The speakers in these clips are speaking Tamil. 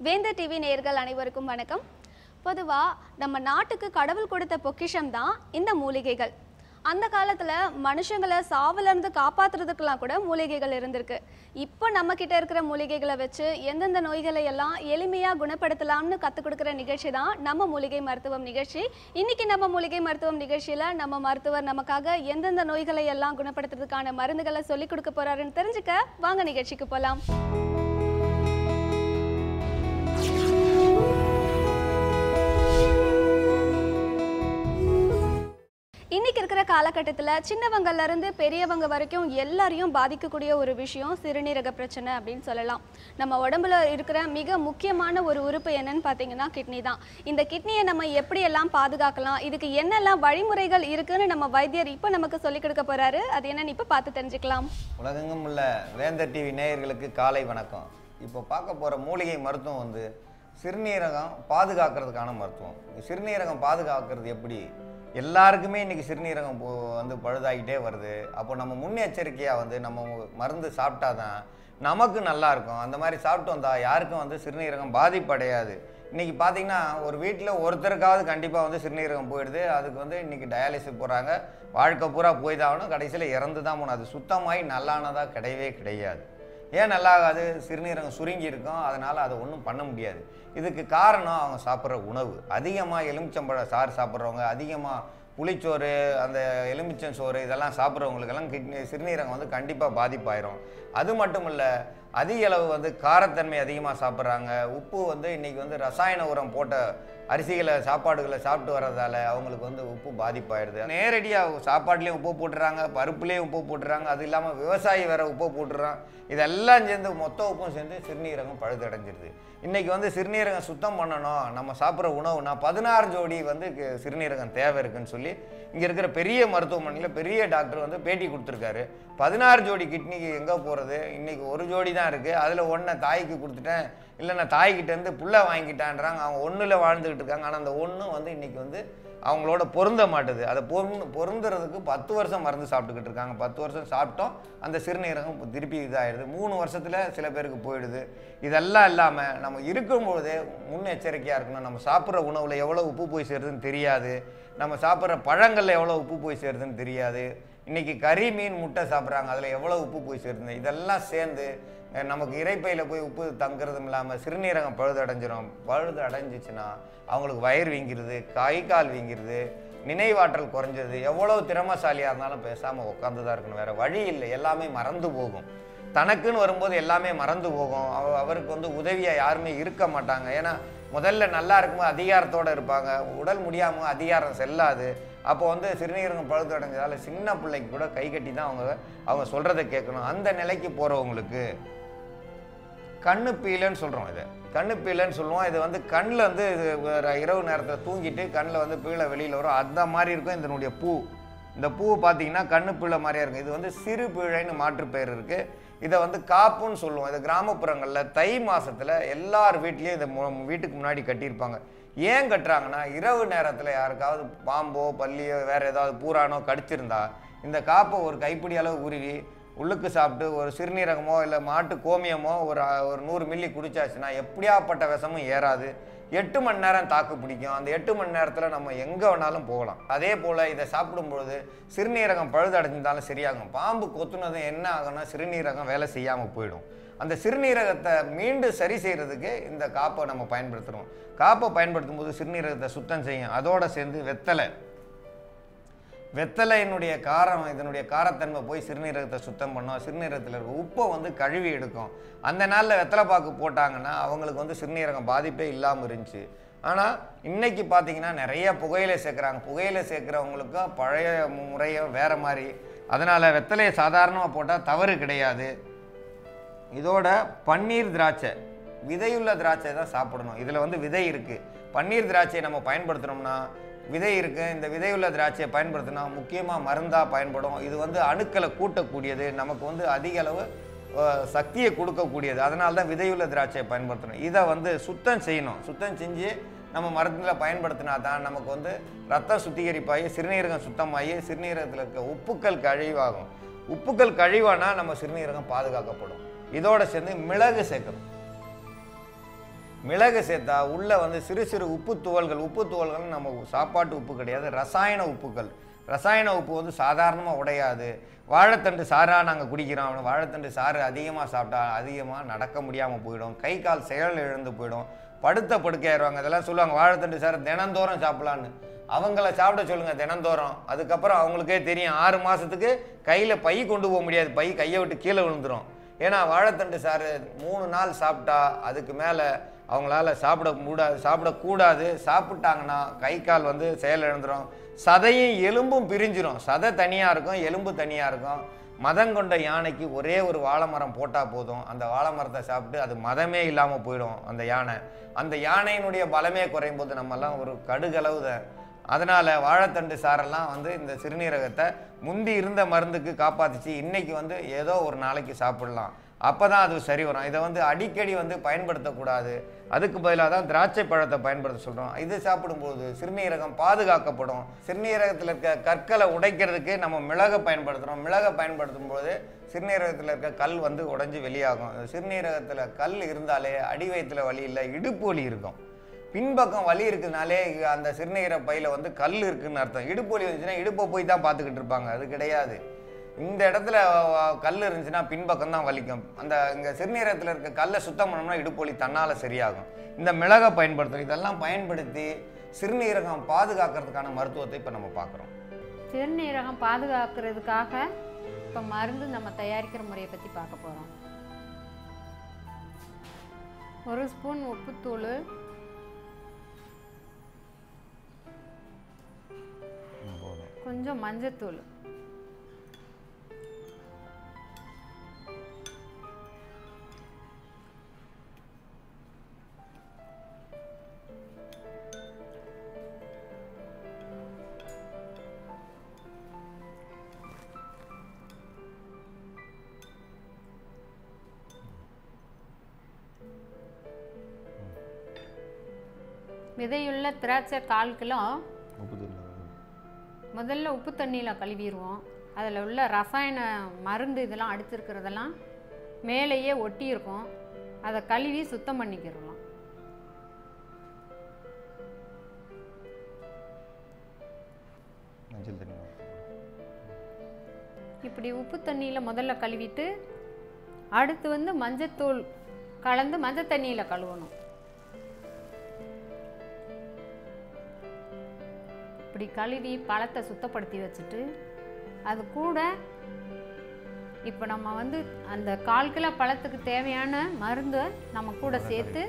வேந்தர் டிவி நேயர்கள் அனைவருக்கும் வணக்கம் பொதுவாக நம்ம நாட்டுக்கு கடவுள் கொடுத்த பொக்கிஷம் தான் இந்த மூலிகைகள் அந்த காலத்தில் மனுஷங்களை சாவிலிருந்து காப்பாத்துறதுக்கெல்லாம் கூட மூலிகைகள் இருந்திருக்கு இப்போ நம்ம கிட்ட இருக்கிற மூலிகைகளை வச்சு எந்தெந்த நோய்களை எல்லாம் எளிமையாக குணப்படுத்தலாம்னு கற்றுக் கொடுக்குற நிகழ்ச்சி தான் நம்ம மூலிகை மருத்துவம் நிகழ்ச்சி இன்னைக்கு நம்ம மூலிகை மருத்துவம் நிகழ்ச்சியில் நம்ம மருத்துவர் நமக்காக எந்தெந்த நோய்களை எல்லாம் குணப்படுத்துறதுக்கான மருந்துகளை சொல்லிக் கொடுக்க போறாருன்னு தெரிஞ்சுக்க வாங்க நிகழ்ச்சிக்கு போகலாம் இன்னைக்கு இருக்கிற காலகட்டத்தில் சின்னவங்கள்ல இருந்து பெரியவங்க வரைக்கும் எல்லாரையும் பாதிக்கக்கூடிய ஒரு விஷயம் சிறுநீரக பிரச்சனை அப்படின்னு சொல்லலாம் நம்ம உடம்புல இருக்கிற மிக முக்கியமான ஒரு உறுப்பு என்னன்னு பார்த்தீங்கன்னா கிட்னி தான் இந்த கிட்னியை நம்ம எப்படியெல்லாம் பாதுகாக்கலாம் இதுக்கு என்னெல்லாம் வழிமுறைகள் இருக்குன்னு நம்ம வைத்தியர் இப்போ நமக்கு சொல்லிக் கொடுக்க போறாரு அது என்னன்னு இப்போ பார்த்து தெரிஞ்சுக்கலாம் உலகெங்கும் உள்ள வேந்தர் டிவி நேயர்களுக்கு காலை வணக்கம் இப்போ பார்க்க போகிற மூலிகை மருத்துவம் வந்து சிறுநீரகம் பாதுகாக்கிறதுக்கான மருத்துவம் சிறுநீரகம் பாதுகாக்கிறது எப்படி எல்லாருக்குமே இன்றைக்கி சிறுநீரகம் போ வந்து பழுதாகிட்டே வருது அப்போ நம்ம முன்னெச்சரிக்கையாக வந்து நம்ம மருந்து சாப்பிட்டா தான் நமக்கு நல்லா இருக்கும் அந்த மாதிரி சாப்பிட்டு வந்தால் யாருக்கும் வந்து சிறுநீரகம் பாதிப்படையாது இன்றைக்கி பார்த்தீங்கன்னா ஒரு வீட்டில் ஒருத்தருக்காவது கண்டிப்பாக வந்து சிறுநீரகம் போயிடுது அதுக்கு வந்து இன்றைக்கி டயாலிசிஸ் போகிறாங்க வாழ்க்கை பூரா போய் தான் ஆகணும் கடைசியில் இறந்து தான் போகணும் அது சுத்தமாகி நல்லானதாக கிடையவே கிடையாது ஏன் நல்லாகாது சிறுநீரகம் சுருங்கி இருக்கும் அதனால் அதை ஒன்றும் பண்ண முடியாது இதுக்கு காரணம் அவங்க சாப்பிட்ற உணவு அதிகமாக எலுமிச்சம்பழ சாறு சாப்பிட்றவங்க அதிகமாக புளிச்சோறு அந்த எலுமிச்சம் சோறு இதெல்லாம் சாப்பிட்றவங்களுக்கெல்லாம் கிட்னி சிறுநீரகம் வந்து கண்டிப்பாக பாதிப்பாயிரும் அது மட்டும் இல்லை அதிக அளவு வந்து காரத்தன்மை அதிகமாக சாப்பிட்றாங்க உப்பு வந்து இன்றைக்கி வந்து ரசாயன உரம் போட்ட அரிசிகளை சாப்பாடுகளை சாப்பிட்டு வர்றதால அவங்களுக்கு வந்து உப்பு பாதிப்பாயிருது நேரடியாக சாப்பாட்லேயும் உப்பு போட்டுறாங்க பருப்புலேயும் உப்பு போட்டுறாங்க அது இல்லாமல் விவசாயி வேற உப்பு போட்டுறான் இதெல்லாம் சேர்ந்து மொத்த உப்பும் சேர்ந்து சிறுநீரகம் பழுதடைஞ்சிருது இன்றைக்கி வந்து சிறுநீரகம் சுத்தம் பண்ணணும் நம்ம சாப்பிட்ற உணவுனா பதினாறு ஜோடி வந்து கு- சிறுநீரகம் தேவை இருக்குன்னு சொல்லி இங்கே இருக்கிற பெரிய மருத்துவமனையில் பெரிய டாக்டர் வந்து பேட்டி கொடுத்துருக்காரு பதினாறு ஜோடி கிட்னிக்கு எங்கே போகிறது இன்றைக்கி ஒரு ஜோடி தான் இருக்குது அதில் ஒன்றை தாய்க்கு கொடுத்துட்டேன் இல்லை நான் தாய்கிட்டேருந்து புள்ள வாங்கிட்டான்றாங்க அவங்க ஒன்றில் வாழ்ந்துக்கிட்டு இருக்காங்க ஆனால் அந்த ஒன்று வந்து இன்றைக்கி வந்து அவங்களோட பொருந்த மாட்டுது அதை பொருந் பொருந்துறதுக்கு பத்து வருஷம் மருந்து சாப்பிட்டுக்கிட்டு இருக்காங்க பத்து வருஷம் சாப்பிட்டோம் அந்த சிறுநீரகம் இப்ப திருப்பி இதாகிடுது மூணு வருஷத்தில் சில பேருக்கு போயிடுது இதெல்லாம் இல்லாமல் நம்ம இருக்கும்பொழுதே முன்னெச்சரிக்கையாக இருக்கணும் நம்ம சாப்பிட்ற உணவில் எவ்வளோ உப்பு போய் சேருதுன்னு தெரியாது நம்ம சாப்பிட்ற பழங்களில் எவ்வளோ உப்பு போய் சேருதுன்னு தெரியாது இன்றைக்கி கறி மீன் முட்டை சாப்பிட்றாங்க அதில் எவ்வளோ உப்பு போய் சேருது இதெல்லாம் சேர்ந்து அஹ், நமக்கு இறைப்பையில் போய் உப்பு தங்குறதும் இல்லாமல் சிறுநீரகம் பழுதடைஞ்சிரும் பழுது அடைஞ்சிச்சுன்னா அவங்களுக்கு வயிறு வீங்கிருது கை கால் வீங்கிருது நினைவாற்றல் குறைஞ்சது எவ்வளோ திறமசாலியாக இருந்தாலும் பேசாமல் உட்காந்து தான் இருக்கணும் வேறு வழி இல்லை எல்லாமே மறந்து போகும் தனக்குன்னு வரும்போது எல்லாமே மறந்து போகும் அவ அவருக்கு வந்து உதவியாக யாருமே இருக்க மாட்டாங்க ஏன்னா முதல்ல நல்லா இருக்கும்போது அதிகாரத்தோடு இருப்பாங்க உடல் முடியாமல் அதிகாரம் செல்லாது அப்போ வந்து சிறுநீரகம் பழுது அடைஞ்சதால சின்ன பிள்ளைக்கு கூட கை கட்டி தான் அவங்க அவங்க சொல்கிறத கேட்கணும் அந்த நிலைக்கு போகிறவங்களுக்கு கண்ணு பீலன்னு சொல்கிறோம் இதை கண்ணு பீலன்னு சொல்லுவோம் இது வந்து கண்ணில் வந்து இது வேற இரவு நேரத்தில் தூங்கிட்டு கண்ணில் வந்து பீழை வெளியில் வரும் அந்த மாதிரி இருக்கும் இதனுடைய பூ இந்த பூ பார்த்தீங்கன்னா கண்ணு பீழை மாதிரியா இருக்கும் இது வந்து சிறு பீழைன்னு மாற்று பெயர் இருக்குது இதை வந்து காப்புன்னு சொல்லுவோம் இது கிராமப்புறங்களில் தை மாசத்துல எல்லார் வீட்லேயும் இதை மு- வீட்டுக்கு முன்னாடி கட்டியிருப்பாங்க ஏன் கட்டுறாங்கன்னா இரவு நேரத்தில் யாருக்காவது பாம்போ பல்லியோ வேறு ஏதாவது பூரானோ கடிச்சிருந்தா இந்த காப்பை ஒரு கைப்பிடி அளவு உருவி உள்ளுக்கு சாப்பிட்டு ஒரு சிறுநீரகமோ இல்லை மாட்டு கோமியமோ ஒரு அ- ஒரு நூறு மில்லி குடிச்சாச்சுன்னா எப்படியாப்பட்ட விஷமும் ஏறாது எட்டு மணி நேரம் தாக்கு பிடிக்கும் அந்த எட்டு மணி நேரத்தில் நம்ம எங்கே வேணாலும் போகலாம் அதே போல் இதை சாப்பிடும்பொழுது சிறுநீரகம் பழுதடைஞ்சிருந்தாலும் சரியாகும் பாம்பு கொத்துனதும் என்ன ஆகும்னா சிறுநீரகம் வேலை செய்யாமல் போயிடும் அந்த சிறுநீரகத்தை மீண்டும் சரி செய்கிறதுக்கு இந்த காப்பை நம்ம பயன்படுத்துகிறோம் காப்பை பயன்படுத்தும் போது சிறுநீரகத்தை சுத்தம் செய்யும் அதோட சேர்ந்து வெத்தலை வெத்தலையினுடைய காரம் இதனுடைய காரத்தன்மை போய் சிறுநீரகத்தை சுத்தம் பண்ணும் சிறுநீரகத்தில் இருக்க உப்பை வந்து கழுவி எடுக்கும் அந்த நாளில் வெத்தலை பாக்கு போட்டாங்கன்னா அவங்களுக்கு வந்து சிறுநீரகம் பாதிப்பே இல்லாமல் இருந்துச்சு ஆனால் இன்னைக்கு பார்த்தீங்கன்னா நிறைய புகையிலை சேர்க்குறாங்க புகையிலை சேர்க்குறவங்களுக்கும் பழைய முறையும் வேறு மாதிரி அதனால் வெத்தலையை சாதாரணமாக போட்டால் தவறு கிடையாது இதோட பன்னீர் திராட்சை விதையுள்ள திராட்சை தான் சாப்பிடணும் இதில் வந்து விதை இருக்குது பன்னீர் திராட்சையை நம்ம பயன்படுத்தினோம்னா விதை இருக்குது இந்த விதையுள்ள திராட்சையை பயன்படுத்தினா முக்கியமாக மருந்தாக பயன்படும் இது வந்து அணுக்களை கூட்டக்கூடியது நமக்கு வந்து அதிக அளவு அஹ், சக்தியை கொடுக்கக்கூடியது அதனால தான் விதையுள்ள திராட்சையை பயன்படுத்தணும் இதை வந்து சுத்தம் செய்யணும் சுத்தம் செஞ்சு நம்ம மருந்தில் பயன்படுத்தினா தான் நமக்கு வந்து ரத்தம் சுத்திகரிப்பாகி சிறுநீரகம் சுத்தமாகி சிறுநீரகத்தில் இருக்க உப்புக்கள் கழிவாகும் உப்புக்கள் கழிவானா நம்ம சிறுநீரகம் பாதுகாக்கப்படும் இதோட சேர்ந்து மிளகு சேர்க்கணும் மிளகு சேர்த்தா உள்ளே வந்து சிறு சிறு உப்பு துகள்கள் உப்பு துகள்கள் நம்ம சாப்பாட்டு உப்பு கிடையாது ரசாயன உப்புகள் ரசாயன உப்பு வந்து சாதாரணமாக உடையாது வாழைத்தண்டு சாராக நாங்கள் குடிக்கிறோம் அவனை வாழைத்தண்டு சாறு அதிகமாக சாப்பிட்டா அதிகமாக நடக்க முடியாமல் போயிடும் கை கால் செயல் இழந்து போயிடும் படுத்த படுக்கையாயிருவாங்க அதெல்லாம் சொல்லுவாங்க வாழைத்தண்டு சாறு தினந்தோறும் சாப்பிடலான்னு அவங்கள சாப்பிட சொல்லுங்க தினந்தோறும் அதுக்கப்புறம் அவங்களுக்கே தெரியும் ஆறு மாசத்துக்கு கையில பை கொண்டு போக முடியாது பை கையை விட்டு கீழே விழுந்துரும் ஏன்னா வாழைத்தண்டு சாறு மூணு நாள் சாப்பிட்டா அதுக்கு மேலே அவங்களால சாப்பிட கூடாது சாப்பிடக்கூடாது சாப்பிட்டாங்கன்னா கை கால் வந்து செயல் இழந்துரும் சதையும் எலும்பும் பிரிஞ்சிரும் சதை தனியாக இருக்கும் எலும்பு தனியாக இருக்கும் மதம் கொண்ட யானைக்கு ஒரே ஒரு வாழை மரம் போட்டால் போதும் அந்த வாழை மரத்தை சாப்பிட்டு அது மதமே இல்லாமல் போயிடும் அந்த யானை அந்த யானையினுடைய பலமே குறையும் போது நம்மெல்லாம் ஒரு கடுகளவு தான் அதனால் வாழைத்தண்டு சாரெல்லாம் வந்து இந்த சிறுநீரகத்தை முந்தி இருந்த மருந்துக்கு காப்பாத்துச்சு இன்னைக்கு வந்து ஏதோ ஒரு நாளைக்கு சாப்பிடலாம் அப்போ தான் அது சரி வரும் இதை வந்து அடிக்கடி வந்து பயன்படுத்தக்கூடாது அதுக்கு பதிலாக தான் திராட்சை பழத்தை பயன்படுத்த சொல்கிறோம் இது சாப்பிடும்போது சிறுநீரகம் பாதுகாக்கப்படும் சிறுநீரகத்தில் இருக்க கற்களை உடைக்கிறதுக்கு நம்ம மிளகை பயன்படுத்துகிறோம் மிளகை பயன்படுத்தும் போது சிறுநீரகத்தில் இருக்க கல் வந்து உடைஞ்சு வெளியாகும் சிறுநீரகத்தில் கல் இருந்தாலே அடி வயித்துல வலி இல்லை இடுப்பு வலி இருக்கும் பின்பக்கம் வலி இருக்குதுனாலே அந்த சிறுநீர பையில வந்து கல் இருக்குன்னு அர்த்தம் இடுப்பு வலி வந்துச்சுன்னா இடுப்பை போய் தான் பார்த்துக்கிட்டு இருப்பாங்க அது கிடையாது இந்த இடத்துல அஹ், கல் இருந்துச்சுன்னா பின்பக்கம் தான் வலிக்கும் அந்த இங்கே சிறுநீரகத்தில் இருக்க கல்லை சுத்தம் பண்ணோம்னா இடுப்பு வலி தன்னால் சரியாகும் இந்த மிளகை பயன்படுத்துறோம் இதெல்லாம் பயன்படுத்தி சிறுநீரகம் பாதுகாக்கிறதுக்கான மருத்துவத்தை இப்போ நம்ம பார்க்குறோம் சிறுநீரகம் பாதுகாக்கிறதுக்காக இப்போ மருந்து நம்ம தயாரிக்கிற முறையை பற்றி பார்க்க போகிறோம் ஒரு ஸ்பூன் உப்புத்தூள் போதும் கொஞ்சம் மஞ்சத்தூள் விதையுள்ள திராட்சை கால் கிலோ முதல்ல உப்பு தண்ணியில் கழுவிடுவோம் அதில் உள்ள ரசாயன மருந்து இதெல்லாம் அடிச்சிருக்கிறதெல்லாம் மேலேயே ஒட்டி இருக்கும் அதை கழுவி சுத்தம் பண்ணிக்கிறலாம் மஞ்சள் தண்ணி இப்படி உப்பு தண்ணியில் முதல்ல கழுவிட்டு அடுத்து வந்து மஞ்சத்தூள் கலந்து மஞ்சள் தண்ணியில் கழுவணும் இப்படி கழுவி பழத்தை சுத்தப்படுத்தி வச்சுட்டு அது கூட இப்போ நம்ம வந்து அந்த கால் கிலோ பழத்துக்கு தேவையான மருந்தை நம்ம கூட சேர்த்து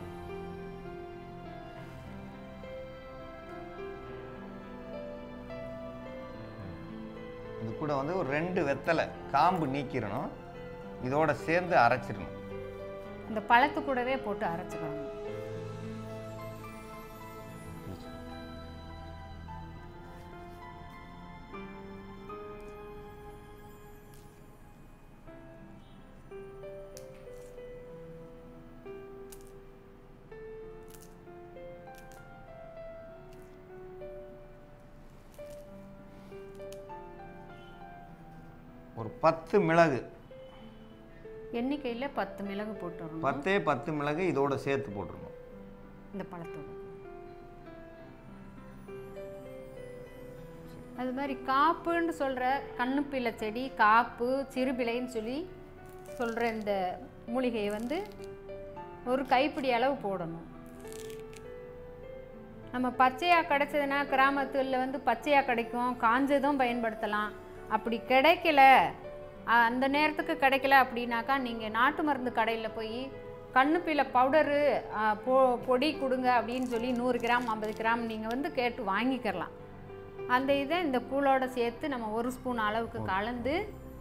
இது கூட வந்து ஒரு ரெண்டு வெத்தலை காம்பு நீக்கிடணும் இதோட சேர்ந்து அரைச்சிடணும் இந்த பழத்து கூடவே போட்டு அரைச்சிக்கணும் ஒரு பத்து மிளகு எண்ணிக்கையில் பத்து மிளகு போட்டுறணும் பத்தே பத்து மிளகு இதோட சேர்த்து போட்டுருணும் இந்த பழத்தோட அது மாதிரி காப்புன்னு சொல்கிற கண்ணுப்பிள்ளை செடி காப்பு சிறுபிள்ளைன்னு சொல்லி சொல்கிற இந்த மூலிகையை வந்து ஒரு கைப்பிடி அளவு போடணும் நம்ம பச்சையாக கிடைச்சதுன்னா கிராமத்துல வந்து பச்சையாக கிடைக்கும் காஞ்சதும் பயன்படுத்தலாம் அப்படி கிடைக்கல அஹ், அந்த நேரத்துக்கு கிடைக்கல அப்படின்னாக்கா நீங்கள் நாட்டு மருந்து கடையில் போய் கண்ணுப்பிள்ளை பவுடரு பொ பொடி கொடுங்க அப்படின்னு சொல்லி நூறு கிராம் ஐம்பது கிராம் நீங்கள் வந்து கேட்டு வாங்கிக்கிறலாம் அந்த இதை இந்த கூழோட சேர்த்து நம்ம ஒரு ஸ்பூன் அளவுக்கு கலந்து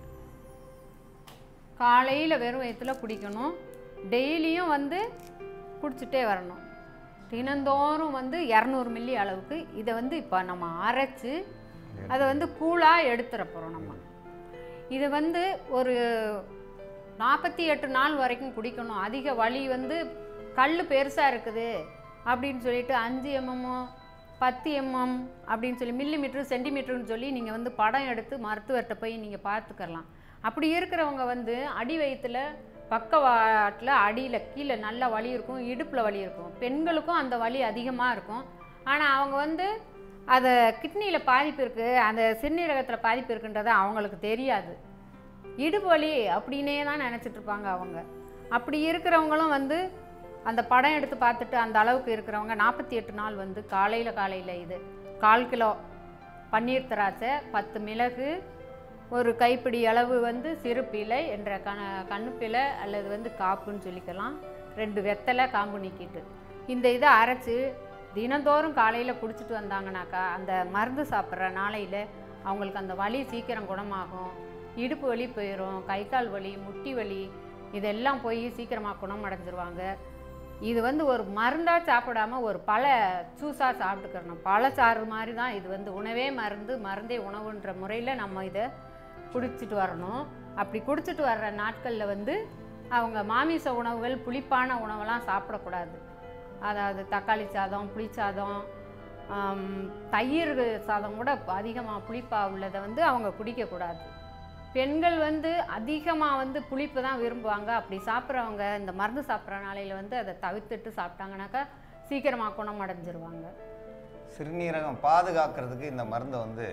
காலையில் வெறும் வயிற்றுல குடிக்கணும் டெய்லியும் வந்து குடிச்சிட்டே வரணும் தினந்தோறும் வந்து இரநூறு மில்லி அளவுக்கு இதை வந்து இப்போ நம்ம அரைச்சு அதை வந்து கூழாக எடுத்துட போகிறோம் நம்ம இதை வந்து ஒரு நாற்பத்தி எட்டு நாள் வரைக்கும் குடிக்கணும் அதிக வலி வந்து கல் பெருசாக இருக்குது அப்படின்னு சொல்லிட்டு அஞ்சு எம்எம்மோ பத்து எம்எம் அப்படின்னு சொல்லி மில்லி மீட்ரு சென்டிமீட்டர்னு சொல்லி நீங்கள் வந்து படம் எடுத்து மருத்துவர்கிட்ட போய் நீங்கள் பார்த்துக்கலாம் அப்படி இருக்கிறவங்க வந்து அடி வயிற்றுல பக்கவாட்டில் அடியில் கீழே நல்ல வலி இருக்கும் இடுப்பில் வலி இருக்கும் பெண்களுக்கும் அந்த வலி அதிகமாக இருக்கும் ஆனால் அவங்க வந்து அதை கிட்னியில் பாதிப்பு இருக்குது அந்த சிறுநீரகத்தில் பாதிப்பு இருக்குன்றது அவங்களுக்கு தெரியாது இடுப்பு வலி அப்படின்னே தான் நினச்சிட்டு இருப்பாங்க அவங்க அப்படி இருக்கிறவங்களும் வந்து அந்த படம் எடுத்து பார்த்துட்டு அந்த அளவுக்கு இருக்கிறவங்க நாற்பத்தி எட்டு நாள் வந்து காலையில் காலையில் இது கால் கிலோ பன்னீர் திராட்சை பத்து மிளகு ஒரு கைப்பிடி அளவு வந்து சிறுப்பிலை என்ற கண கண்ணுப்பிலை அல்லது வந்து காப்புன்னு சொல்லிக்கலாம் ரெண்டு வெத்தலை காம்பு நீக்கிட்டு இந்த இதை அரைச்சி தினந்தோறும் காலையில் குடிச்சிட்டு வந்தாங்கனாக்கா அந்த மருந்து சாப்பிட்ற நாளையில் அவங்களுக்கு அந்த வலி சீக்கிரம் குணமாகும் இடுப்பு வலி போயிடும் கை கால் வலி முட்டி வலி இதெல்லாம் போய் சீக்கிரமாக குணமடைஞ்சிருவாங்க இது வந்து ஒரு மருந்தாக சாப்பிடாம ஒரு பழ ஜூஸாக சாப்பிட்டுக்கிறணும் பழச்சாறு மாதிரி தான் இது வந்து உணவே மருந்து மருந்தே உணவுன்ற முறையில் நம்ம இதை குடிச்சிட்டு வரணும் அப்படி குடிச்சிட்டு வர்ற நாட்களில் வந்து அவங்க மாமிச உணவுகள் புளிப்பான உணவெல்லாம் சாப்பிடக்கூடாது அதாவது தக்காளி சாதம் புளிச்சாதம் ஆம், தயிர் சாதம் கூட அதிகமாக புளிப்பாக உள்ளதை வந்து அவங்க குடிக்கக்கூடாது பெண்கள் வந்து அதிகமாக வந்து புளிப்பு தான் விரும்புவாங்க அப்படி சாப்பிட்றவங்க இந்த மருந்து சாப்பிட்ற நாளையில் வந்து அதை தவிர்த்துட்டு சாப்பிட்டாங்கனாக்கா சீக்கிரமாக குணமடைஞ்சிருவாங்க சிறுநீரகம் பாதுகாக்கிறதுக்கு இந்த மருந்தை வந்து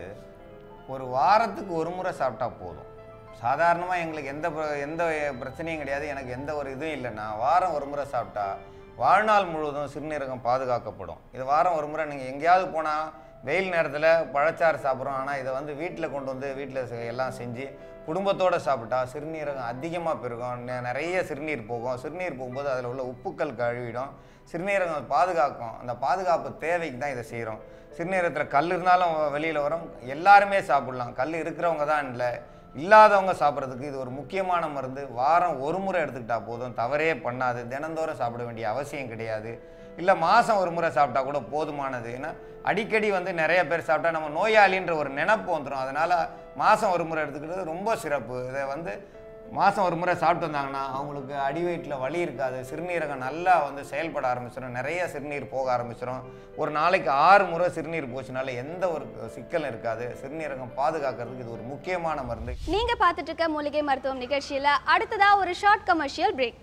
ஒரு வாரத்துக்கு ஒரு முறை சாப்பிட்டா போதும் சாதாரணமாக எங்களுக்கு எந்த பிர- எந்த பிரச்சனையும் கிடையாது எனக்கு எந்த ஒரு இதுவும் இல்லைன்னா வாரம் ஒரு முறை சாப்பிட்டா வாழ்நாள் முழுவதும் சிறுநீரகம் பாதுகாக்கப்படும் இது வாரம் ஒரு முறை நீங்கள் எங்கேயாவது போனால் வெயில் நேரத்தில் பழச்சாறு சாப்பிட்றோம் ஆனால் இதை வந்து வீட்டில் கொண்டு வந்து வீட்டில் எல்லாம் செஞ்சு குடும்பத்தோடு சாப்பிட்டா சிறுநீரகம் அதிகமாக பெருகும் நெ- நிறைய சிறுநீர் போகும் சிறுநீர் போகும்போது அதில் உள்ள உப்புக்கள் கழுவிடும் சிறுநீரகம் பாதுகாக்கும் அந்த பாதுகாப்பு தேவைக்கு தான் இதை செய்கிறோம் சிறுநீரகத்தில் கல் இருந்தாலும் வெளியில் வரும் எல்லாருமே சாப்பிடலாம் கல் இருக்கிறவங்க தான் இல்லை இல்லாதவங்க சாப்பிட்றதுக்கு இது ஒரு முக்கியமான மருந்து வாரம் ஒரு முறை எடுத்துக்கிட்டா போதும் தவறே பண்ணாது தினந்தோறும் சாப்பிட வேண்டிய அவசியம் கிடையாது இல்லை மாதம் ஒரு முறை சாப்பிட்டா கூட போதுமானது ஏன்னா அடிக்கடி வந்து நிறைய பேர் சாப்பிட்டா நம்ம நோயாளின்ற ஒரு நினப்பு வந்துடும் அதனால் மாதம் ஒரு முறை எடுத்துக்கிறது ரொம்ப சிறப்பு இதை வந்து மாதம் ஒரு முறை சாப்பிட்டு வந்தாங்கன்னா அவங்களுக்கு அடி வயிற்றில் வலி இருக்காது சிறுநீரகம் நல்லா வந்து செயல்பட ஆரம்பிச்சிடும் நிறைய சிறுநீர் போக ஆரம்பிச்சிடும் ஒரு நாளைக்கு ஆறு முறை சிறுநீர் போச்சுனால எந்த ஒரு சிக்கலும் இருக்காது சிறுநீரகம் பாதுகாக்கிறதுக்கு இது ஒரு முக்கியமான மருந்து நீங்க பார்த்துட்டு இருக்க மூலிகை மருத்துவம் நிகழ்ச்சியில அடுத்ததா ஒரு ஷார்ட் கமர்ஷியல் பிரேக்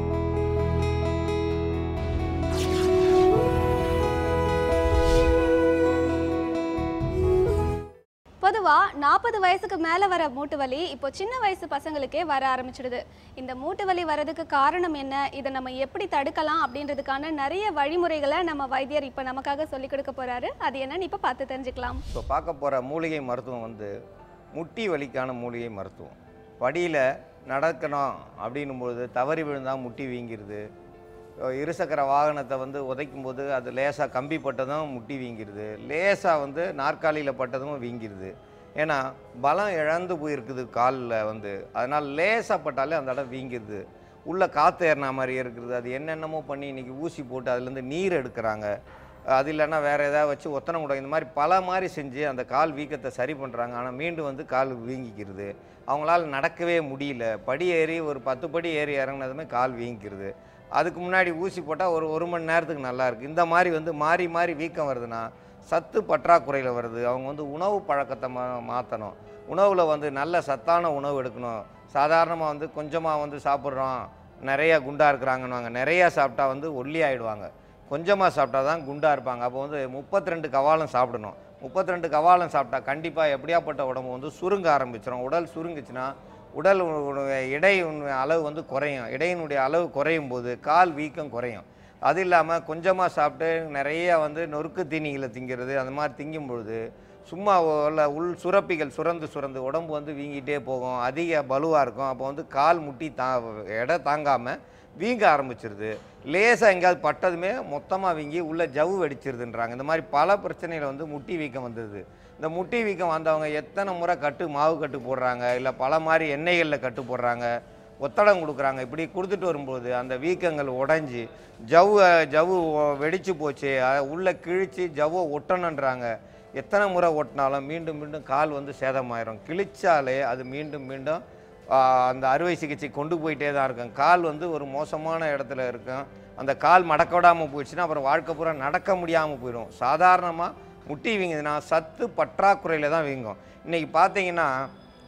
பொதுவா நாற்பது வயசுக்கு மேல வர மூட்டு வலி இப்போ சின்ன வயசு பசங்களுக்கே வர ஆரம்பிச்சிடுது இந்த மூட்டு வலி வரதுக்கு காரணம் என்ன இதை நம்ம எப்படி தடுக்கலாம் அப்படின்றதுக்கான நிறைய வழிமுறைகளை நம்ம வைத்தியர் இப்போ நமக்காக சொல்லி கொடுக்க போறாரு அது என்னன்னு இப்போ பார்த்து தெரிஞ்சுக்கலாம் இப்போ பார்க்க போகிற மூலிகை மருத்துவம் வந்து முட்டி வலிக்கான மூலிகை மருத்துவம் படியில் நடக்கணும் அப்படின்னும் பொழுது தவறி விழுந்தால் முட்டி வீங்கிருது இருசக்கர வாகனத்தை வந்து உதைக்கும் போது அது லேசாக கம்பி பட்டதும் முட்டி வீங்கிருது லேசாக வந்து நாற்காலியில் பட்டதும் வீங்கிருது ஏன்னா பலம் இழந்து போயிருக்குது காலில் வந்து அதனால் லேசாக பட்டாலே அந்த இடம் வீங்கிருது உள்ள காற்று ஏறின மாதிரி இருக்குது அது என்னென்னமோ பண்ணி இன்றைக்கி ஊசி போட்டு அதுலேருந்து நீர் எடுக்கிறாங்க அது இல்லைன்னா வேறு ஏதாவது வச்சு ஒத்தனை கூட இந்த மாதிரி பல மாதிரி செஞ்சு அந்த கால் வீக்கத்தை சரி பண்ணுறாங்க ஆனால் மீண்டும் வந்து கால் வீங்கிக்கிறது அவங்களால நடக்கவே முடியல படி ஏறி ஒரு பத்து படி ஏறி இறங்குனதுமே கால் வீங்கிக்கிறது அதுக்கு முன்னாடி ஊசி போட்டால் ஒரு ஒரு மணி நேரத்துக்கு நல்லா இருக்குது இந்த மாதிரி வந்து மாறி மாறி வீக்கம் வருதுன்னா சத்து பற்றாக்குறையில் வருது அவங்க வந்து உணவு பழக்கத்தை மா மாற்றணும் உணவில் வந்து நல்ல சத்தான உணவு எடுக்கணும் சாதாரணமாக வந்து கொஞ்சமாக வந்து சாப்பிட்றோம் நிறைய குண்டாக இருக்கிறாங்கன்னுவாங்க நிறையா சாப்பிட்டா வந்து ஒல்லி ஆயிடுவாங்க கொஞ்சமாக சாப்பிட்டா தான் குண்டாக இருப்பாங்க அப்போ வந்து முப்பத்தி ரெண்டு கவாலம் சாப்பிடணும் முப்பத்தி ரெண்டு கவாலம் சாப்பிட்டா கண்டிப்பாக எப்படியாப்பட்ட உடம்பு வந்து சுருங்க ஆரம்பிச்சிடும் உடல் சுருங்குச்சுன்னா உடல் உ- உ- எடை உ- அளவு வந்து குறையும் எடையினுடைய அளவு குறையும் போது கால் வீக்கம் குறையும் அது இல்லாமல் கொஞ்சமாக சாப்பிட்டு நிறைய வந்து நொறுக்கு தீனிகளை திங்கிறது அந்த மாதிரி திங்கும் பொழுது சும்மா உள்ள உள் சுரப்பிகள் சுரந்து சுரந்து உடம்பு வந்து வீங்கிட்டே போகும் அதிக பலுவாக இருக்கும் அப்போ வந்து கால் முட்டி தா எடை தாங்காமல் வீங்க ஆரம்பிச்சிருது லேசாக எங்கேயாவது பட்டதுமே மொத்தமாக வீங்கி உள்ள ஜவ்வு வெடிச்சிருதுன்றாங்க இந்த மாதிரி பல பிரச்சனையில் வந்து முட்டி வீக்கம் வந்துடுது இந்த முட்டி வீக்கம் வந்தவங்க எத்தனை முறை கட்டு மாவு கட்டு போடுறாங்க இல்லை பல மாதிரி எண்ணெய்களில் கட்டு போடுறாங்க ஒத்தடம் கொடுக்குறாங்க இப்படி கொடுத்துட்டு வரும்போது அந்த வீக்கங்கள் உடைஞ்சி ஜவ்வு ஜவ்வு ஒ- வெடிச்சு போச்சு அ- உள்ள கிழிச்சு ஜவ்வை ஒட்டணுன்றாங்க எத்தனை முறை ஒட்டினாலும் மீண்டும் மீண்டும் கால் வந்து சேதமாயிரும் கிழிச்சாலே அது மீண்டும் மீண்டும் ஆ, அந்த அறுவை சிகிச்சை கொண்டு போயிட்டே தான் இருக்கும் கால் வந்து ஒரு மோசமான இடத்துல இருக்கும் அந்த கால் மடக்க விடாமல் போயிடுச்சுன்னா அப்புறம் வாழ்க்கை பூரா நடக்க முடியாமல் போயிடும் சாதாரணமாக முட்டி வீங்குதுன்னா சத்து பற்றாக்குறையில் தான் வீங்கும் இன்றைக்கி பார்த்தீங்கன்னா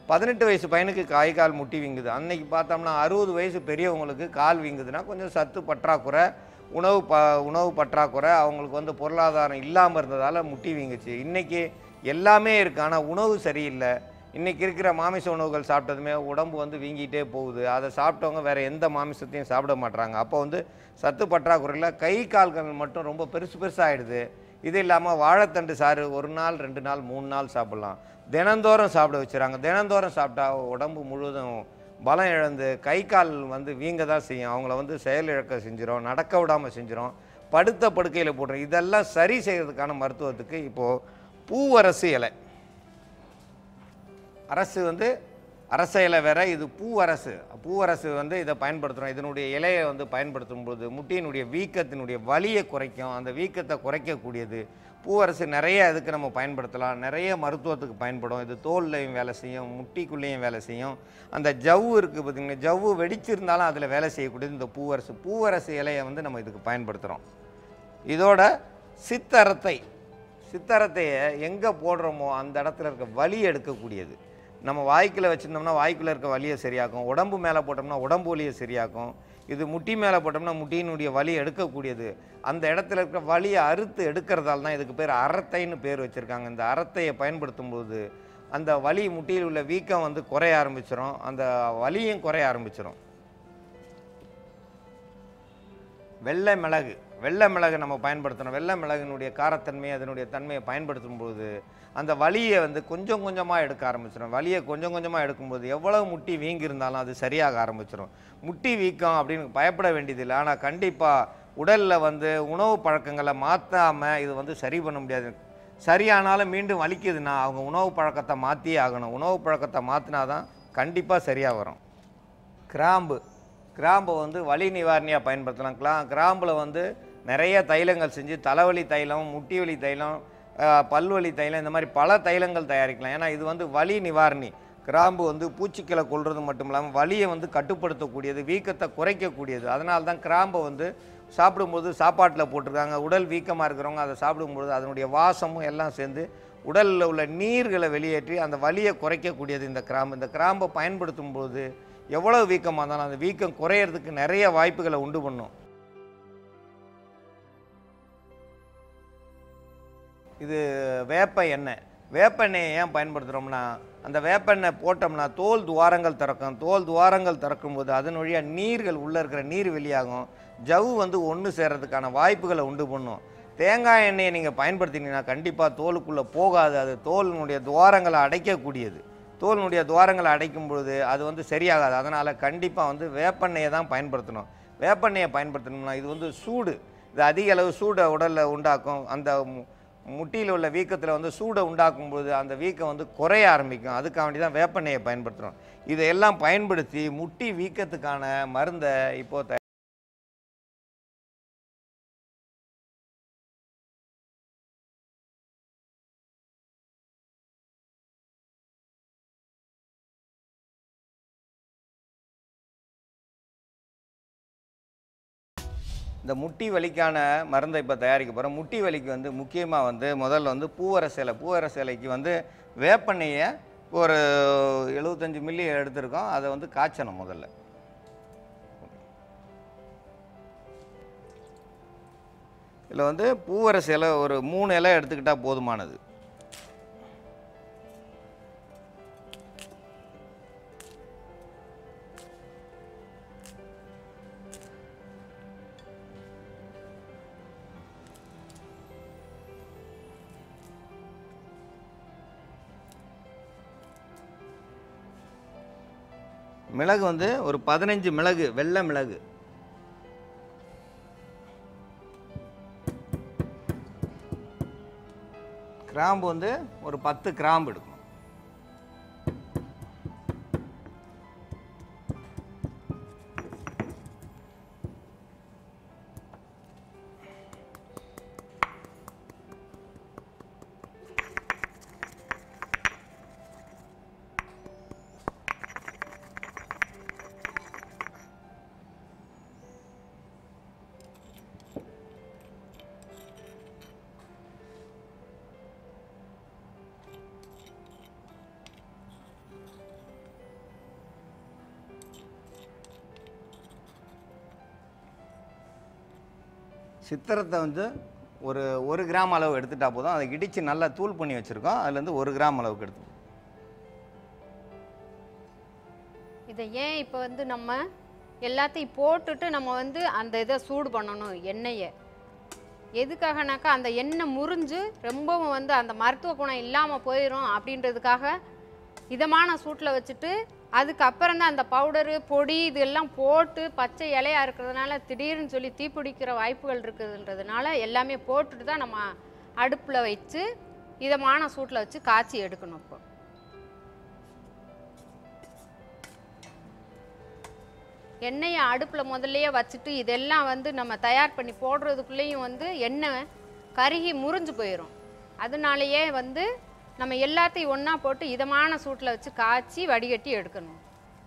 பதினெட்டு வயசு பையனுக்கு கை கால் முட்டி வீங்குது அன்னைக்கு பார்த்தோம்னா அறுபது வயசு பெரியவங்களுக்கு கால் வீங்குதுன்னா கொஞ்சம் சத்து பற்றாக்குறை உணவு ப உணவு பற்றாக்குறை அவங்களுக்கு வந்து பொருளாதாரம் இல்லாமல் இருந்ததால் முட்டி வீங்குச்சு இன்றைக்கி எல்லாமே இருக்குது ஆனால் உணவு சரியில்லை இன்றைக்கி இருக்கிற மாமிச உணவுகள் சாப்பிட்டதுமே உடம்பு வந்து வீங்கிட்டே போகுது அதை சாப்பிட்டவங்க வேறு எந்த மாமிசத்தையும் சாப்பிட மாட்றாங்க அப்போ வந்து சத்து பற்றாக்குறையில் கை கால்கள் மட்டும் ரொம்ப பெருசு பெருசாகிடுது இது இல்லாமல் வாழைத்தண்டு சாறு ஒரு நாள் ரெண்டு நாள் மூணு நாள் சாப்பிட்லாம் தினந்தோறும் சாப்பிட வச்சுறாங்க தினந்தோறும் சாப்பிட்டா உடம்பு முழுவதும் பலம் இழந்து கை கால் வந்து வீங்க தான் செய்யும் அவங்கள வந்து செயலிழக்க செஞ்சிடும் நடக்க விடாமல் செஞ்சிடும் படுத்த படுக்கையில் போட்டுரும் இதெல்லாம் சரி செய்கிறதுக்கான மருத்துவத்துக்கு இப்போது பூவரசு இலை அரசு வந்து அரச இலை வேற இது பூவரசு பூவரசு வந்து இதை பயன்படுத்துகிறோம் இதனுடைய இலையை வந்து பயன்படுத்தும் போது முட்டியினுடைய வீக்கத்தினுடைய வலியை குறைக்கும் அந்த வீக்கத்தை குறைக்கக்கூடியது பூவரசு நிறைய இதுக்கு நம்ம பயன்படுத்தலாம் நிறைய மருத்துவத்துக்கு பயன்படும் இது தோல்லையும் வேலை செய்யும் முட்டிக்குள்ளேயும் வேலை செய்யும் அந்த ஜவ்வு இருக்குது பார்த்தீங்கன்னா ஜவ்வு வெடிச்சிருந்தாலும் அதில் வேலை செய்யக்கூடியது இந்த பூவரசு பூவரசு இலையை வந்து நம்ம இதுக்கு பயன்படுத்துகிறோம் இதோட சித்தரத்தை சித்தரத்தையை எங்கே போடுறோமோ அந்த இடத்துல இருக்க வலி எடுக்கக்கூடியது நம்ம வாய்க்குள்ள வச்சுருந்தோம்னா வாய்க்குள்ளே இருக்க வலியை சரியாக்கும் உடம்பு மேலே போட்டோம்னா உடம்பு வலியை சரியாக்கும் இது முட்டி மேலே போட்டோம்னா முட்டியினுடைய வலி எடுக்கக்கூடியது அந்த இடத்துல இருக்க வலியை அறுத்து எடுக்கிறதால தான் இதுக்கு பேர் அறத்தைன்னு பேர் வச்சுருக்காங்க இந்த அறத்தையை பயன்படுத்தும் போது அந்த வலி முட்டியில் உள்ள வீக்கம் வந்து குறைய ஆரம்பிச்சிடும் அந்த வலியும் குறைய ஆரம்பிச்சிடும் வெள்ளை மிளகு வெள்ளை மிளகு நம்ம பயன்படுத்தணும் வெள்ளை மிளகினுடைய காரத்தன்மை அதனுடைய தன்மையை பயன்படுத்தும் போது அந்த வலியை வந்து கொஞ்சம் கொஞ்சமாக எடுக்க ஆரம்பிச்சிடும் வலியை கொஞ்சம் கொஞ்சமாக எடுக்கும்போது எவ்வளவு முட்டி வீங்கி இருந்தாலும் அது சரியாக ஆரம்பிச்சிடும் முட்டி வீக்கம் அப்படின்னு பயப்பட வேண்டியதில்லை ஆனால் கண்டிப்பாக உடலில் வந்து உணவு பழக்கங்களை மாற்றாமல் இது வந்து சரி பண்ண முடியாது சரியானாலும் மீண்டும் வலிக்குதுன்னா அவங்க உணவு பழக்கத்தை மாற்றியே ஆகணும் உணவு பழக்கத்தை மாற்றினா தான் கண்டிப்பாக சரியாக வரும் கிராம்பு கிராம்பை வந்து வலி நிவாரணியாக பயன்படுத்தலாம் கிரா கிராம்பில் வந்து நிறைய தைலங்கள் செஞ்சு தலைவலி தைலம் முட்டி வலி தைலம் அஹ், பல்வலி தைலம் இந்த மாதிரி பல தைலங்கள் தயாரிக்கலாம் ஏன்னா இது வந்து வலி நிவாரணி கிராம்பு வந்து பூச்சிக்களை கொல்றது மட்டும் இல்லாமல் வலியை வந்து கட்டுப்படுத்தக்கூடியது வீக்கத்தை குறைக்கக்கூடியது அதனால தான் கிராம்பை வந்து சாப்பிடும்போது சாப்பாட்டில் போட்டிருக்காங்க உடல் வீக்கமாக இருக்கிறவங்க அதை சாப்பிடும்போது அதனுடைய வாசமும் எல்லாம் சேர்ந்து உடலில் உள்ள நீர்களை வெளியேற்றி அந்த வலியை குறைக்கக்கூடியது இந்த கிராம்பு இந்த கிராம்பை பயன்படுத்தும் போது எவ்வளவு வீக்கமாக இருந்தாலும் அந்த வீக்கம் குறையிறதுக்கு நிறைய வாய்ப்புகளை உண்டு பண்ணும் இது வேப்ப எண்ணெய் வேப்பெண்ணெயை ஏன் பயன்படுத்துகிறோம்னா அந்த வேப்பெண்ணெய் போட்டோம்னா தோல் துவாரங்கள் திறக்கும் தோல் துவாரங்கள் திறக்கும் போது அதன் வழியாக நீர்கள் உள்ளே இருக்கிற நீர் வெளியாகும் ஜவ்வு வந்து ஒன்று சேர்றதுக்கான வாய்ப்புகளை உண்டு பண்ணும் தேங்காய் எண்ணெயை நீங்கள் பயன்படுத்தினீங்கன்னா கண்டிப்பாக தோலுக்குள்ளே போகாது அது தோலினுடைய துவாரங்களை அடைக்கக்கூடியது தோலினுடைய துவாரங்களை அடைக்கும் பொழுது அது வந்து சரியாகாது அதனால் கண்டிப்பாக வந்து வேப்பெண்ணெயை தான் பயன்படுத்தணும் வேப்பெண்ணெயை பயன்படுத்தணும்னா இது வந்து சூடு இது அதிக அளவு சூடை உடலில் உண்டாக்கும் அந்த மு- முட்டியில் உள்ள வீக்கத்தில் வந்து சூடை உண்டாக்கும் போது அந்த வீக்கம் வந்து குறைய ஆரம்பிக்கும் அதுக்காக வேண்டி தான் வேப்பெண்ணெயை பயன்படுத்துகிறோம் இதையெல்லாம் பயன்படுத்தி முட்டி வீக்கத்துக்கான மருந்தை இப்போ த இந்த முட்டி வலிக்கான மருந்தை இப்போ தயாரிக்க போகிறோம் முட்டி வலிக்கு வந்து முக்கியமாக வந்து முதல்ல வந்து பூவரச இலை பூவரச இலைக்கு வந்து வேப்பெண்ணெயை ஒரு எழுபத்தஞ்சு மில்லி எடுத்திருக்கோம் அதை வந்து காய்ச்சணும் முதல்ல இதில் வந்து பூவரச இலை ஒரு மூணு இலை எடுத்துக்கிட்டால் போதுமானது மிளகு வந்து ஒரு பதினஞ்சு மிளகு வெள்ளை மிளகு கிராம்பு வந்து ஒரு பத்து கிராம்பு எடுக்கணும் சித்திரத்தை வந்து ஒரு ஒரு கிராம் அளவு எடுத்துட்டா போதும் அதை இடித்து நல்லா தூள் பண்ணி வச்சுருக்கோம் அதுலேருந்து ஒரு கிராம் அளவுக்கு எடுத்து இதை ஏன் இப்போ வந்து நம்ம எல்லாத்தையும் போட்டுட்டு நம்ம வந்து அந்த இதை சூடு பண்ணணும் எண்ணெயை எதுக்காகனாக்கா அந்த எண்ணெய் முறிஞ்சு ரொம்பவும் வந்து அந்த மருத்துவ குணம் இல்லாமல் போயிடும் அப்படின்றதுக்காக இதமான சூட்டில் வச்சுட்டு அதுக்கப்புறம் தான் அந்த பவுடரு பொடி இதெல்லாம் போட்டு பச்சை இலையா இருக்கிறதுனால திடீர்னு சொல்லி தீப்பிடிக்கிற வாய்ப்புகள் இருக்குதுன்றதுனால எல்லாமே போட்டுட்டு தான் நம்ம அடுப்பில் வச்சு இதமான சூட்டில் வச்சு காய்ச்சி எடுக்கணும் இப்போ எண்ணெயை அடுப்பில் முதல்லயே வச்சுட்டு இதெல்லாம் வந்து நம்ம தயார் பண்ணி போடுறதுக்குள்ளேயும் வந்து எண்ணெய் கருகி முறிஞ்சு போயிடும் அதனாலயே வந்து நம்ம எல்லாத்தையும் ஒன்றா போட்டு இதமான சூட்டில் வச்சு காய்ச்சி வடிகட்டி எடுக்கணும்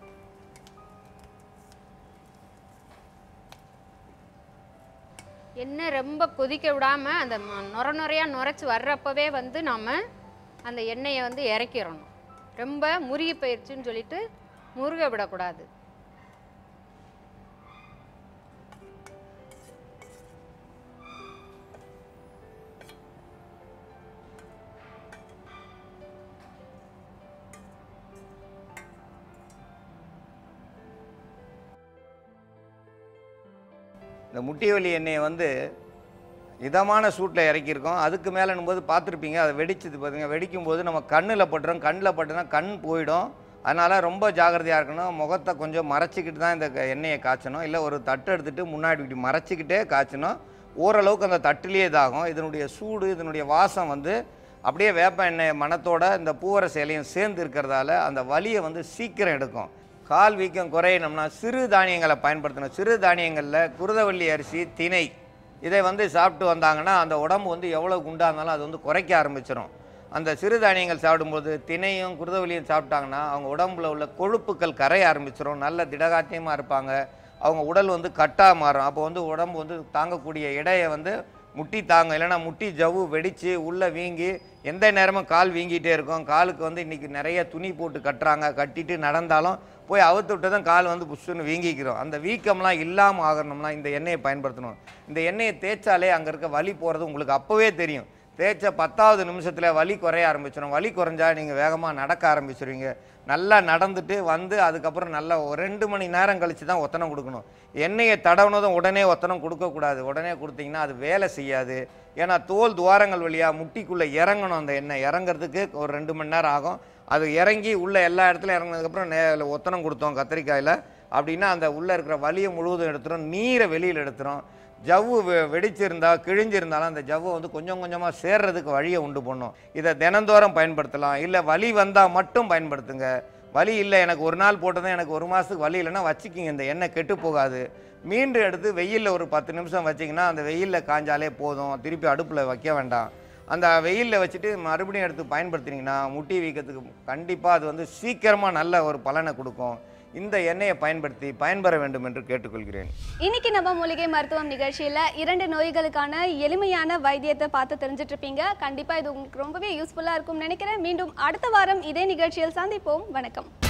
எண்ணெய் ரொம்ப கொதிக்க விடாமல் அந்த ம- நுர நுறையாக நுரைச்சி வர்றப்பவே வந்து நம்ம அந்த எண்ணெயை வந்து இறக்கிடணும் ரொம்ப முருகி போயிடுச்சுன்னு சொல்லிட்டு முருக விடக்கூடாது இந்த முட்டிவலி எண்ணெயை வந்து இதமான சூட்டில் இறக்கியிருக்கோம் அதுக்கு மேலேனும்போது பார்த்துருப்பீங்க அதை வெடிச்சது பார்த்தீங்க வெடிக்கும் போது நம்ம கண்ணில் பட்டுரும் கண்ணில் பட்டுனா கண் போயிடும் அதனால் ரொம்ப ஜாக்கிரதையாக இருக்கணும் முகத்தை கொஞ்சம் மறைச்சிக்கிட்டு தான் இந்த க- எண்ணெயை காய்ச்சணும் இல்லை ஒரு தட்டு எடுத்துகிட்டு முன்னாடி இப்படி மறைச்சிக்கிட்டே காய்ச்சணும் ஓரளவுக்கு அந்த தட்டுலேயே இதாகும் இதனுடைய சூடு இதனுடைய வாசம் வந்து அப்படியே வேப்ப எண்ணெய் மணத்தோட இந்த பூவர சேலையும் சேர்ந்து இருக்கிறதால அந்த வலியை வந்து சீக்கிரம் எடுக்கும் கால் வீக்கம் குறையணும்னா சிறு தானியங்களை பயன்படுத்தணும் சிறு தானியங்களில் குருதவள்ளி அரிசி திணை இதை வந்து சாப்பிட்டு வந்தாங்கன்னா அந்த உடம்பு வந்து எவ்வளோ குண்டாக இருந்தாலும் அது வந்து குறைக்க ஆரம்பிச்சிடும் அந்த சிறுதானியங்கள் சாப்பிடும்போது திணையும் குருதவள்ளியும் சாப்பிட்டாங்கன்னா அவங்க உடம்புல உள்ள கொழுப்புக்கள் கரைய ஆரம்பிச்சிடும் நல்ல திடகாத்தியமாக இருப்பாங்க அவங்க உடல் வந்து கட்டாக மாறும் அப்போ வந்து உடம்பு வந்து தாங்கக்கூடிய எடையை வந்து முட்டி தாங்கும் இல்லைன்னா முட்டி ஜவ்வு வெடித்து உள்ளே வீங்கி எந்த நேரமும் கால் வீங்கிட்டே இருக்கும் காலுக்கு வந்து இன்றைக்கி நிறைய துணி போட்டு கட்டுறாங்க கட்டிட்டு நடந்தாலும் போய் அவுத்து விட்டு தான் கால் வந்து புஷ்ஷுன்னு வீங்கிக்கிறோம் அந்த வீக்கம்லாம் இல்லாமல் ஆகணும்னா இந்த எண்ணெயை பயன்படுத்தணும் இந்த எண்ணெயை தேய்ச்சாலே அங்கே இருக்க வலி போகிறது உங்களுக்கு அப்போவே தெரியும் தேய்ச்ச பத்தாவது நிமிஷத்தில் வலி குறைய ஆரம்பிச்சிடும் வலி குறைஞ்சா நீங்கள் வேகமாக நடக்க ஆரம்பிச்சிருவீங்க நல்லா நடந்துட்டு வந்து அதுக்கப்புறம் நல்லா ஒரு ரெண்டு மணி நேரம் கழித்து தான் ஒத்தனம் கொடுக்கணும் எண்ணெயை தடவுனதும் உடனே ஒத்தனம் கொடுக்கக்கூடாது உடனே கொடுத்தீங்கன்னா அது வேலை செய்யாது ஏன்னா தோல் துவாரங்கள் வழியாக முட்டிக்குள்ளே இறங்கணும் அந்த எண்ணெய் இறங்குறதுக்கு ஒரு ரெண்டு மணி நேரம் ஆகும் அது இறங்கி உள்ள எல்லா இடத்துலையும் இறங்கினதுக்கப்புறம் நே ஒத்தனம் கொடுத்தோம் கத்திரிக்காயில் அப்படின்னா அந்த உள்ளே இருக்கிற வலியை முழுவதும் எடுத்துரும் நீரை வெளியில் எடுத்துரும் ஜவ்வு வெ- வெடிச்சிருந்தா கிழிஞ்சிருந்தாலும் அந்த ஜவ்வை வந்து கொஞ்சம் கொஞ்சமாக சேர்றதுக்கு வழியை உண்டு பண்ணும் இதை தினந்தோறும் பயன்படுத்தலாம் இல்லை வலி வந்தால் மட்டும் பயன்படுத்துங்க வலி இல்லை எனக்கு ஒரு நாள் போட்டதும் எனக்கு ஒரு மாதத்துக்கு வலி இல்லைன்னா வச்சுக்கிங்க இந்த எண்ணெய் கெட்டு போகாது மீண்டும் எடுத்து வெயிலில் ஒரு பத்து நிமிஷம் வச்சிங்கன்னா அந்த வெயிலில் காஞ்சாலே போதும் திருப்பி அடுப்பில் வைக்க வேண்டாம் அந்த வெயிலில் வச்சுட்டு மறுபடியும் எடுத்து பயன்படுத்தினீங்கன்னா முட்டி வீக்கத்துக்கு கண்டிப்பாக அது வந்து சீக்கிரமாக நல்ல ஒரு பலனை கொடுக்கும் இந்த எண்ணெயை பயன்படுத்தி பயன்பெற வேண்டும் என்று கேட்டுக்கொள்கிறேன் இன்னைக்கு நம்ம மூலிகை மருத்துவம் நிகழ்ச்சியில இரண்டு நோய்களுக்கான எளிமையான வைத்தியத்தை பார்த்து தெரிஞ்சிட்டு இருப்பீங்க கண்டிப்பா இது உங்களுக்கு ரொம்பவே யூஸ்ஃபுல்லா இருக்கும்னு நினைக்கிறேன் மீண்டும் அடுத்த வாரம் இதே நிகழ்ச்சியில் சந்திப்போம் வணக்கம்